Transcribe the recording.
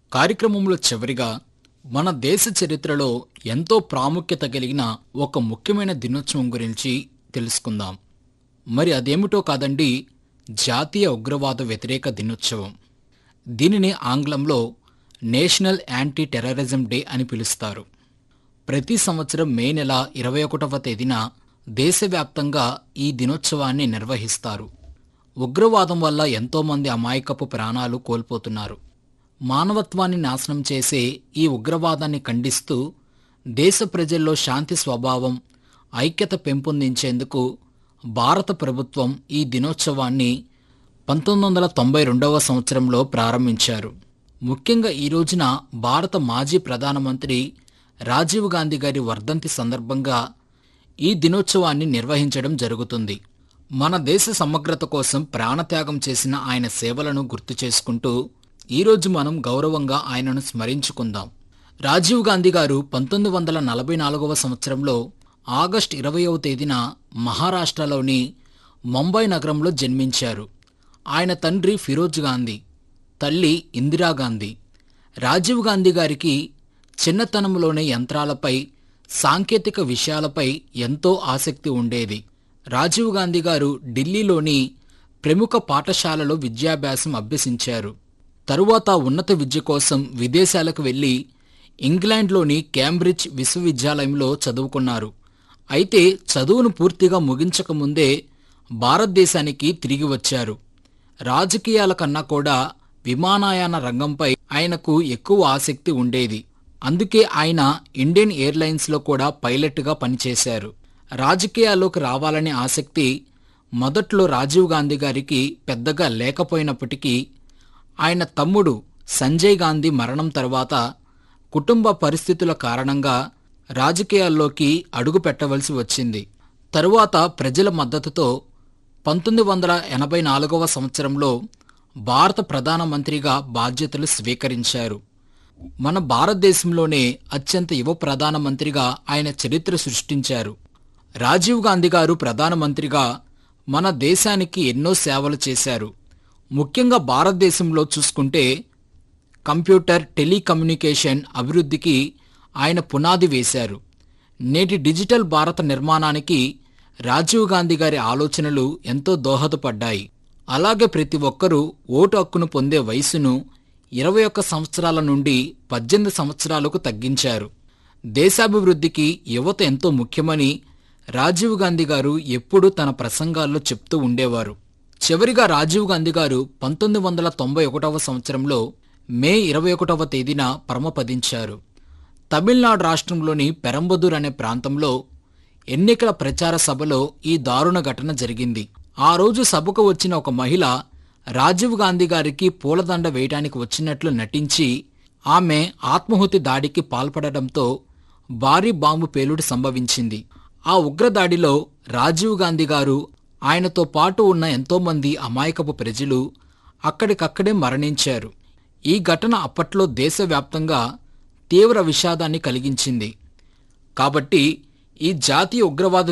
కార్యక్రమంలో చివరిగా మన దేశ చరిత్రలో ఎంతో ప్రాముఖ్యత కలిగిన ఒక ముఖ్యమైన దినోత్సవం గురించి తెలుసుకుందాం మరి అదేమిటో కాదండి జాతీయ ఉగ్రవాద వ్యతిరేక దినోత్సవం దీనిని ఆంగ్లంలో నేషనల్ యాంటీ టెర్రరిజం డే అని పిలుస్తారు ప్రతి సంవత్సరం మే నెల ఇరవై ఒకటవ తేదీన దేశవ్యాప్తంగా ఈ దినోత్సవాన్ని నిర్వహిస్తారు ఉగ్రవాదం వల్ల ఎంతోమంది అమాయకపు ప్రాణాలు కోల్పోతున్నారు మానవత్వాన్ని నాశనం చేసే ఈ ఉగ్రవాదాన్ని ఖండిస్తూ దేశ ప్రజల్లో శాంతి స్వభావం ఐక్యత పెంపొందించేందుకు భారత ప్రభుత్వం ఈ దినోత్సవాన్ని పంతొమ్మిది వందల తొంభై రెండవ సంవత్సరంలో ప్రారంభించారు ముఖ్యంగా ఈ రోజున భారత మాజీ ప్రధానమంత్రి రాజీవ్ గాంధీ గారి వర్ధంతి సందర్భంగా ఈ దినోత్సవాన్ని నిర్వహించడం జరుగుతుంది మన దేశ సమగ్రత కోసం ప్రాణత్యాగం చేసిన ఆయన సేవలను గుర్తు చేసుకుంటూ ఈరోజు మనం గౌరవంగా ఆయనను స్మరించుకుందాం రాజీవ్ గాంధీ గారు పంతొమ్మిది వందల నలభై నాలుగవ సంవత్సరంలో ఆగస్టు ఇరవయవ తేదీన మహారాష్ట్రలోని ముంబై నగరంలో జన్మించారు ఆయన తండ్రి ఫిరోజ్ గాంధీ తల్లి ఇందిరాగాంధీ రాజీవ్ గాంధీ గారికి చిన్నతనంలోనే యంత్రాలపై సాంకేతిక విషయాలపై ఎంతో ఆసక్తి ఉండేది రాజీవ్ గాంధీ గారు ఢిల్లీలోని ప్రముఖ పాఠశాలలో విద్యాభ్యాసం అభ్యసించారు తరువాత ఉన్నత విద్య కోసం విదేశాలకు వెళ్లి ఇంగ్లాండ్లోని కేంబ్రిడ్జ్ విశ్వవిద్యాలయంలో చదువుకున్నారు అయితే చదువును పూర్తిగా ముగించకముందే భారతదేశానికి తిరిగి వచ్చారు రాజకీయాల కన్నా కూడా విమానయాన రంగంపై ఆయనకు ఎక్కువ ఆసక్తి ఉండేది అందుకే ఆయన ఇండియన్ ఎయిర్లైన్స్లో కూడా పైలట్గా పనిచేశారు రాజకీయాల్లోకి రావాలనే ఆసక్తి మొదట్లో రాజీవ్ గాంధీ గారికి పెద్దగా లేకపోయినప్పటికీ ఆయన తమ్ముడు సంజయ్ గాంధీ మరణం తర్వాత కుటుంబ పరిస్థితుల కారణంగా రాజకీయాల్లోకి అడుగు పెట్టవలసి వచ్చింది తరువాత ప్రజల మద్దతుతో పంతొమ్మిది వందల ఎనభై నాలుగవ సంవత్సరంలో భారత ప్రధానమంత్రిగా బాధ్యతలు స్వీకరించారు మన భారతదేశంలోనే అత్యంత యువ ప్రధానమంత్రిగా ఆయన చరిత్ర సృష్టించారు రాజీవ్ గాంధీ గారు ప్రధానమంత్రిగా మన దేశానికి ఎన్నో సేవలు చేశారు ముఖ్యంగా భారతదేశంలో చూసుకుంటే కంప్యూటర్ టెలికమ్యూనికేషన్ అభివృద్ధికి ఆయన పునాది వేశారు నేటి డిజిటల్ భారత నిర్మాణానికి రాజీవ్ గాంధీ గారి ఆలోచనలు ఎంతో దోహదపడ్డాయి అలాగే ప్రతి ఒక్కరూ ఓటు హక్కును పొందే వయసును ఇరవై ఒక్క సంవత్సరాల నుండి పద్దెనిమిది సంవత్సరాలకు తగ్గించారు దేశాభివృద్ధికి యువత ఎంతో ముఖ్యమని రాజీవ్ గాంధీ గారు ఎప్పుడూ తన ప్రసంగాల్లో చెప్తూ ఉండేవారు చివరిగా రాజీవ్ గాంధీ గారు పంతొమ్మిది వందల తొంభై ఒకటవ సంవత్సరంలో మే ఇరవై ఒకటవ తేదీన పరమపదించారు తమిళనాడు రాష్ట్రంలోని పెరంబదూర్ అనే ప్రాంతంలో ఎన్నికల ప్రచార సభలో ఈ దారుణ ఘటన జరిగింది ఆ రోజు సభకు వచ్చిన ఒక మహిళ రాజీవ్ గాంధీ గారికి పూలదండ వేయడానికి వచ్చినట్లు నటించి ఆమె ఆత్మాహుతి దాడికి పాల్పడడంతో భారీ బాంబు పేలుడు సంభవించింది ఆ ఉగ్రదాడిలో రాజీవ్ గాంధీ గారు ఆయనతో పాటు ఉన్న ఎంతోమంది అమాయకపు ప్రజలు అక్కడికక్కడే మరణించారు ఈ ఘటన అప్పట్లో దేశవ్యాప్తంగా తీవ్ర విషాదాన్ని కలిగించింది కాబట్టి ఈ జాతీయ ఉగ్రవాద